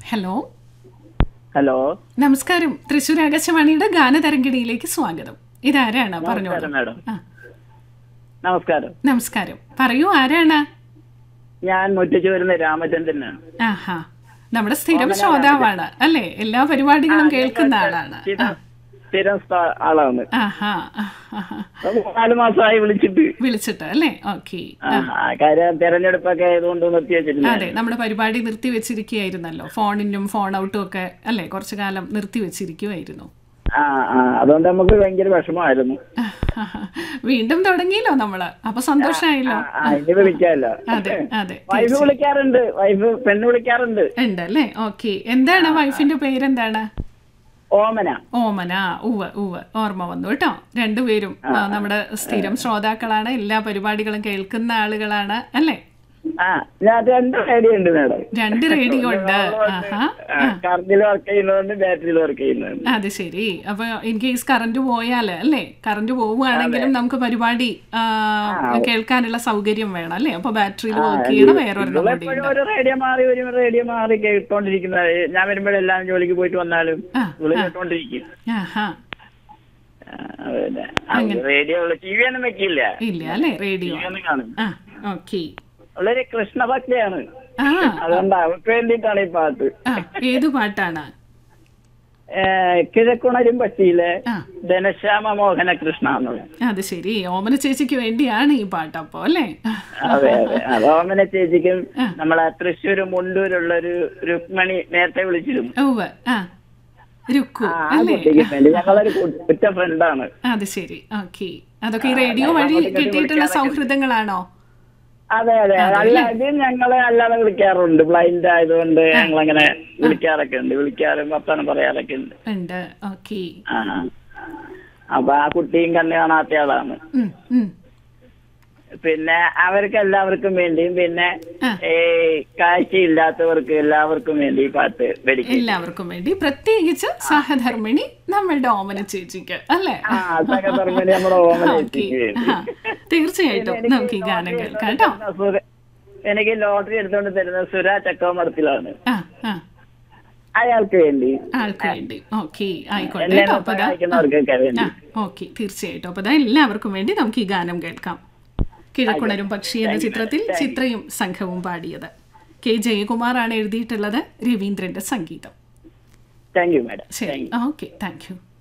Hello hello നമസ്കാരം തൃശ്ശൂർ ആകാശവാണിയുടെ ഗാനതരംഗിണിയിലേക്ക് സ്വാഗതം ഇതാരാണ് പറഞ്ഞോളൂ നമസ്കാരം മാഡം ആ നമസ്കാരം നമസ്കാരം പറയൂ ആരാണ് ഞാൻ മുറ്റച്ചുവരുന്ന രാമചന്ദ്രനാണ് ആഹാ നമ്മുടെ സ്ഥിരം ശ്രോതാവാണ് അല്ലേ എല്ലാ പരിപാടികളും കേൾക്കുന്ന ആളാണ് സ്ഥിരം- സ്ഥിരം സ്ഥ- ആളാണ് ആഹാ ആഹാ. അപ്പൊ നാല് മാസമായി വിളിച്ചിട്ട് വിളിച്ചിട്ട് അല്ലേ ഓക്കെ ആ, ആ കാര്യം തെരഞ്ഞെടുപ്പൊക്കെ ആയതുകൊണ്ട് നിർത്തി വെച്ചിട്ടില്ല അതെ നമ്മുടെ പരിപാടി നിർത്തി വെച്ചിരിക്കുകയായിരുന്നല്ലോ ഫോണിനും ഫോൺ ഔട്ടും ഒക്കെ അല്ലേ കുറച്ചു കാലം നിർത്തി വെച്ചിരിക്കുമായിരുന്നു ആ ആ അതുകൊണ്ട് നമുക്ക് ഭയങ്കര വിഷമമായിരുന്നു വീണ്ടും തുടങ്ങിയല്ലോ നമ്മള് അപ്പൊ സന്തോഷമായല്ലോ ആ ഇനി വിളിക്കാമല്ലോ അതെ അതെ വൈഫ് വിളിക്കാറുണ്ട് വൈഫ് പെണ്ണ് വിളിക്കാറുണ്ട് ഉണ്ട് അല്ലേ ഓക്കെ എന്താണ് വൈഫിന്റെ പേരെന്താണ് ഓമന ഓമന ഉവ്വ് ഉവ്വ് ഓർമ്മ വന്നു കേട്ടോ രണ്ടുപേരും ആ, നമ്മുടെ സ്ഥിരം ശ്രോതാക്കളാണ് എല്ലാ പരിപാടികളും കേൾക്കുന്ന ആളുകളാണ് അല്ലേ ആ ഞാൻ രണ്ട് റേഡിയോ ഉണ്ട് മാഡം രണ്ട് റേഡിയോ ഉണ്ട് ആഹാ കറണ്ടിൽ വർക്ക് ചെയ്യുന്നതുകൊണ്ട് ബാറ്ററിയിൽ വർക്ക് ചെയ്യുന്നുണ്ട് അത് ശരി അപ്പൊ ഇൻ കേസ് കറണ്ട് പോയാല് അല്ലേ കറണ്ട് പോവുകയാണെങ്കിലും നമുക്ക് പരിപാടി ആ, കേൾക്കാനുള്ള സൗകര്യം വേണം അല്ലേ അപ്പൊ ബാറ്ററിയിൽ വർക്ക് ചെയ്യണ വേറൊരെണ്ണം കൂടി എപ്പോഴും ഒരു റേഡിയോ മാറി ഒരു റേഡിയോ മാറി കേട്ടോണ്ടിരിക്കുന്ന ഞാൻ വരുമ്പോഴെല്ലാം ജോലിക്ക് പോയിട്ട് വന്നാലും ആ, വിളി കേട്ടോണ്ടിരിക്കും ആഹാ ആ, പിന്നെ റേഡിയോ ടി വി ഒന്നും വെക്കില്ല ഇല്ല അല്ലേ ടി റേഡിയോ വി ഒന്നും കാണും ആ ഓക്കെ വളരെ കൃഷ്ണഭക്തിയാണ് ആ അതുകൊണ്ട് അവർക്ക് വേണ്ടിയിട്ടാണ് ഈ പാട്ട് ആ ഏതു പാട്ടാണ് ഏ, കിഴക്കുണരും പക്ഷിയിലെ ആ ധനശ്യാമ മോഹന കൃഷ്ണ എന്നുള്ളത് അത് ശരി ഓമന ചേച്ചിക്ക് വേണ്ടിയാണ് ഈ പാട്ട് അപ്പോ അല്ലേ അതെ അതെ അത് ഓമന ചേച്ചിക്കും നമ്മളെ തൃശ്ശൂർ മുണ്ടൂരുള്ള ഒരു രുക്മണി നേരത്തെ വിളിച്ചിരുന്നു ഉവ്വ് ആ രുക്കു ആ അല്ലേ കുട്ടിക്ക് വേണ്ടി ഞങ്ങളൊരു ഉറ്റ ഫ്രണ്ടാണ് അത് ശരി ഓക്കെ അതൊക്കെ ഈ റേഡിയോ വഴി കിട്ടിയിട്ടുള്ള സൗഹൃദങ്ങളാണോ അതെ അതെ അല്ല ഇത് ഞങ്ങളെ അല്ലാതെ വിളിക്കാറുണ്ട് ബ്ലൈൻഡ് ആയതുകൊണ്ട് ഞങ്ങൾ അങ്ങനെ വിളിക്കാറൊക്കെ ഉണ്ട് വിളിക്കാറും വർത്താനം പറയാറൊക്കെ ഉണ്ട് ഉണ്ട് ഓക്കെ ആ അപ്പൊ ആ കുട്ടിയും കണ്ണ് കാണാത്ത ആളാണ് പിന്നെ അവർക്ക് എല്ലാവർക്കും വേണ്ടിയും പിന്നെ ആ. ഈ കാഴ്ചയില്ലാത്തവർക്ക് എല്ലാവർക്കും വേണ്ടി ഈ പാട്ട് പഠിക്കും എല്ലാവർക്കും വേണ്ടി പ്രത്യേകിച്ച് സഹധർമ്മിണി നമ്മളുടെ ഓമന ചേച്ചിക്ക് അല്ലേ ആ സഹധർമ്മിണി നമ്മുടെ ഓമന ഓക്കെ ചേച്ചിക്ക് വേണ്ടി. തീർച്ചയായിട്ടും നമുക്ക് ഈ ഗാനം കേൾക്കാം കേട്ടോ സുര- എനിക്ക് ലോട്ടറി എടുത്തോണ്ട് തരുന്ന സുരാ ചക്കോമർത്തിലാണ് ആ ആ അയാൾക്ക് വേണ്ടി ആൾക്ക് വേണ്ടി ഓക്കെ ആയിക്കോട്ടെ എന്നെ കേട്ടോ അപ്പൊ ദാ- സഹായിക്കുന്നവർക്കൊക്കെ വേണ്ടി ആ ഓക്കെ തീർച്ചയായിട്ടും അപ്പൊ ദാ എല്ലാവർക്കും വേണ്ടി നമുക്ക് ഈ ഗാനം കേൾക്കാം കിഴക്കുണരും പക്ഷി എന്ന ചിത്രത്തിൽ ചിത്രയും സംഘവും പാടിയത് കെ ജയകുമാറാണ് എഴുതിയിട്ടുള്ളത് രവീന്ദ്രന്റെ സംഗീതം താങ്ക് യു മാഡം ശരി ഓക്കെ താങ്ക് യു